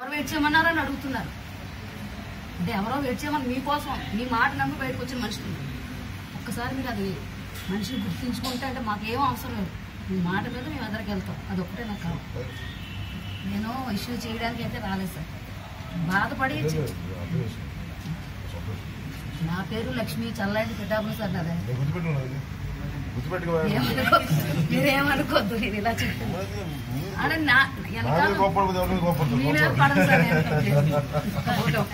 ఎవరు వెయిట్ చేయమన్నారని అడుగుతున్నారు అంటే ఎవరో వెయిట్ చేయమని మీకోసం మీ మాట నమ్మి బయటకు వచ్చిన మనుషులు ఒక్కసారి మీరు అది మనిషిని గుర్తించుకుంటే అంటే మాకేం అవసరం లేదు మీ మాట మీద మేము ఎదరికి వెళ్తాం అది ఒక్కటే నాకు కావాలి నేను ఇష్యూ చేయడానికి అయితే రాలేదు సార్ బాధపడి నా పేరు లక్ష్మి చల్లాటి పిఠాపురం సార్ నాదే గుర్తుపెట్టుకున్నాను గుర్తుపెట్టుకోవాలి ఏమనుకోద్దు మీరేమనుకోద్దు నేను ఇలా చెప్తాను అంటే నా నాకే వెనకాల కోపడదు ఎవరికి మీ మీద కోపడతారు పడదు సార్ నేను.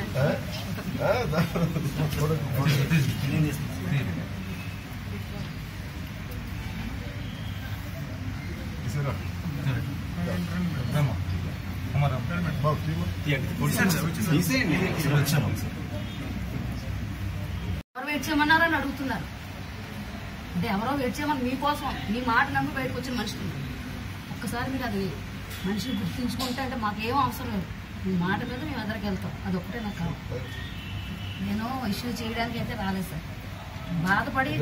ఎవరు వెయిట్ చేయమన్నారని అడుగుతున్నారు అంటే ఎవరో వెయిట్ చేయమని మీకోసం మీ మాట నమ్మి బయటకు వచ్చిన మనుషులు ఒక్కసారి మీరు అది మనిషిని గుర్తించుకుంటే అంటే మాకేం అవసరం లేదు మీ మాట మీద మేము ఎదరికి వెళ్తాం అది ఒక్కటే నాకు కావాలి నేను ఇష్యూ చేయడానికి అయితే రాలేదు సార్ బాధపడి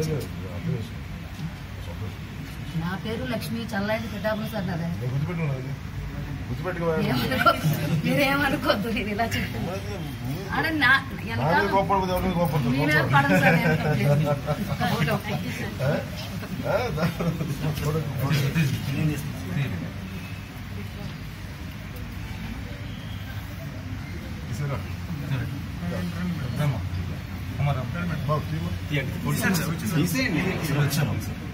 నా పేరు లక్ష్మి చల్లాటి పిఠాపురం సార్ నాదే గుర్తుపెట్టుకున్నాను గుర్తుపెట్టుకోవాలి ఏమనుకోద్దు మీరేమనుకోద్దు నేను ఇలా చెప్తాను అంటే నా నాకే వెనకాల కోపడదు ఎవరికి మీ మీద కోపడతారు పడదు సార్ నేను. తీసేయండి